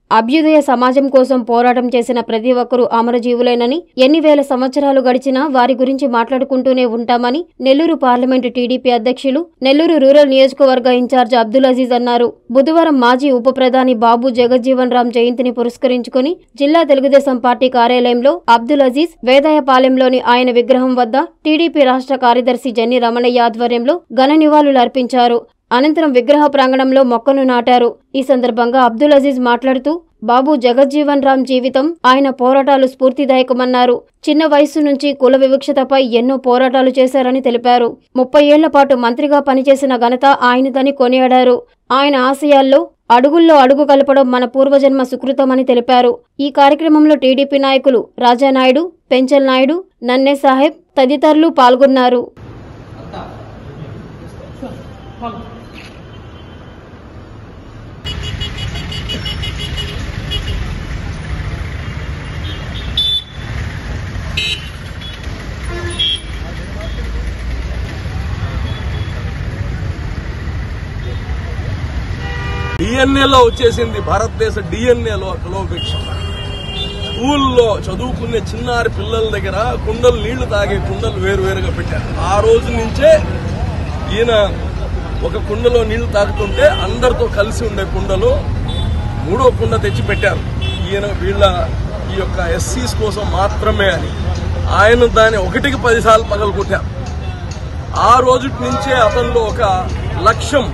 అభ్యుదయ సమాజం కోసం పోరాటం చేసిన ప్రతి ఒక్కరూ అమరజీవులేనని ఎన్ని వేల సంవత్సరాలు గడిచినా వారి గురించి మాట్లాడుకుంటూనే ఉంటామని నెల్లూరు పార్లమెంటు టీడీపీ అధ్యక్షులు నెల్లూరు రూరల్ నియోజకవర్గ ఇన్ఛార్జ్ అబ్దుల్ అజీజ్ అన్నారు బుధవారం మాజీ ఉప ప్రధాని బాబు జగజ్జీవన్ రామ్ జయంతిని పురస్కరించుకుని జిల్లా తెలుగుదేశం పార్టీ కార్యాలయంలో అబ్దుల్ అజీజ్ వేదాయపాలెంలోని ఆయన విగ్రహం వద్ద టీడీపీ రాష్ట్ర కార్యదర్శి జన్ని రమణయ్య ఆధ్వర్యంలో ఘన నివాళులు అర్పించారు అనంతరం విగ్రహ ప్రాంగణంలో మొక్కను నాటారు ఈ సందర్భంగా అబ్దుల్ అజీజ్ మాట్లాడుతూ బాబు జగజ్జీవన్ రామ్ జీవితం ఆయన పోరాటాలు స్ఫూర్తిదాయకమన్నారు చిన్న వయస్సు నుంచి కుల వివక్షతపై ఎన్నో పోరాటాలు చేశారని తెలిపారు ముప్పై ఏళ్ల పాటు మంత్రిగా పనిచేసిన ఘనత ఆయనదని కొనియాడారు ఆయన ఆశయాల్లో అడుగుల్లో అడుగు కలపడం మన పూర్వజన్మ సుకృతమని తెలిపారు ఈ కార్యక్రమంలో టీడీపీ నాయకులు రాజానాయుడు పెంచల్ నాయుడు నన్నే సాహెబ్ తదితరులు పాల్గొన్నారు డిఎన్ఏలో వచ్చేసింది భారతదేశ డిఎన్ఏలో కులోపేక్ష స్కూల్లో చదువుకునే చిన్నారి పిల్లల దగ్గర కుండలు నీళ్లు తాగే కుండలు వేరువేరుగా పెట్టారు ఆ రోజు నుంచే ఈయన ఒక కుండలో నీళ్లు తాగుతుంటే అందరితో కలిసి ఉండే కుండలో మూడో కుండ తెచ్చి పెట్టారు ఈయన వీళ్ళ ఈ యొక్క ఎస్సీస్ కోసం మాత్రమే అని ఆయన దాన్ని ఒకటికి పదిసార్లు పగలు కొట్టారు ఆ రోజు నుంచే అతనిలో ఒక లక్ష్యం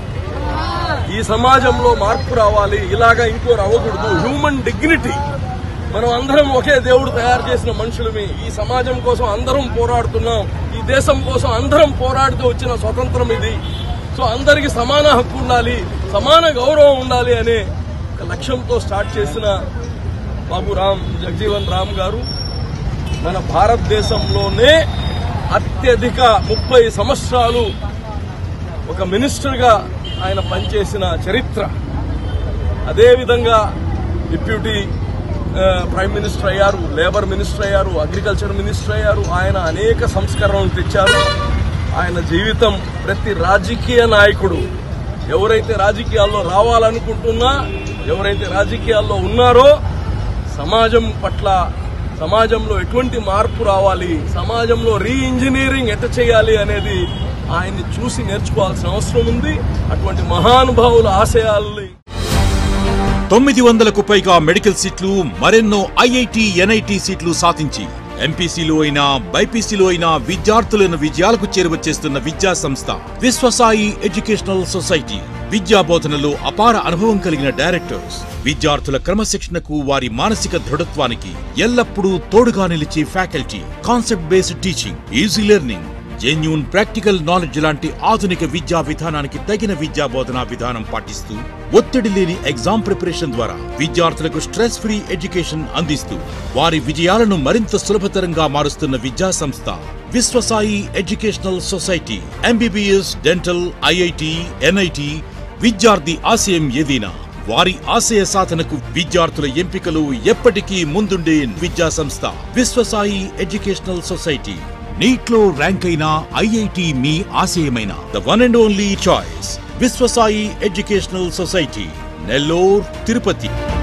ఈ సమాజంలో మార్పు రావాలి ఇలాగా ఇంకో అవ్వకూడదు హ్యూమన్ డిగ్నిటీ మనం అందరం ఒకే దేవుడు తయారు చేసిన మనుషులమి ఈ సమాజం కోసం అందరం పోరాడుతున్నాం ఈ దేశం కోసం అందరం పోరాడుతూ వచ్చిన స్వతంత్రం ఇది సో అందరికి సమాన హక్కు ఉండాలి సమాన గౌరవం ఉండాలి అనే ఒక లక్ష్యంతో స్టార్ట్ చేసిన బాబు రామ్ జగజీవన్ రామ్ గారు మన భారతదేశంలోనే అత్యధిక ముప్పై సంవత్సరాలు ఒక మినిస్టర్గా ఆయన పనిచేసిన చరిత్ర అదేవిధంగా డిప్యూటీ ఆ, ప్రైమ్ మినిస్టర్ అయ్యారు లేబర్ మినిస్టర్ అయ్యారు అగ్రికల్చర్ మినిస్టర్ అయ్యారు ఆయన అనేక సంస్కరణలు తెచ్చారు ఆయన జీవితం ప్రతి రాజకీయ నాయకుడు ఎవరైతే రాజకీయాల్లో రావాలనుకుంటున్నా ఎవరైతే రాజకీయాల్లో ఉన్నారో సమాజం పట్ల సమాజంలో ఎటువంటి మార్పు రావాలి సమాజంలో రీ ఇంజనీరింగ్ ఎట్ట చేయాలి అనేది ఆయన్ని చూసి నేర్చుకోవాల్సిన అవసరం ఉంది అటువంటి మహానుభావుల ఆశయాల్ని తొమ్మిది వందలకు పైగా మెడికల్ సీట్లు మరెన్నో ఐఐటి ఎన్ఐటి సీట్లు సాధించి ఎంపీసీలో అయినా బైపీసీలో అయినా విద్యార్థులను విజయాలకు చేరువ చేస్తున్న విద్యా సంస్థ విశ్వసాయి ఎడ్యుకేషనల్ సొసైటీ విద్యా బోధనలో అపార అనుభవం కలిగిన డైరెక్టర్స్ విద్యార్థుల క్రమశిక్షణకు వారి మానసిక దృఢత్వానికి ఎల్లప్పుడూ తోడుగా నిలిచే faculty concept based teaching easy learning genuine practical knowledge లాంటి ఆధునిక విద్యా విధానానికి తగిన విద్యా బోధనా విధానం పాటిస్తూ ఒత్తిడి లేని ఎగ్జామ్ ప్రిపరేషన్ ద్వారా విద్యార్థులకు స్ట్రెస్ ఫ్రీ ఎడ్యుకేషన్ అందిస్తూ వారి విజయాలను మరింత సులభతరంగా మారుస్తున్న విద్యా సంస్థ Viswasai educational society MBBS dental IIT NIT విద్యార్థి ఆశయం ఏదైనా వారి ఆశయ సాధనకు విద్యార్థుల ఎంపికలు ఎప్పటికీ ముందుండే విద్యా సంస్థ విశ్వసాయి ఎడ్యుకేషనల్ సొసైటీ నీట్లో ర్యాంక్ అయిన ఐఐటి మీ ఆశయమైన the one and only choice Viswasai educational society Nellore Tirupati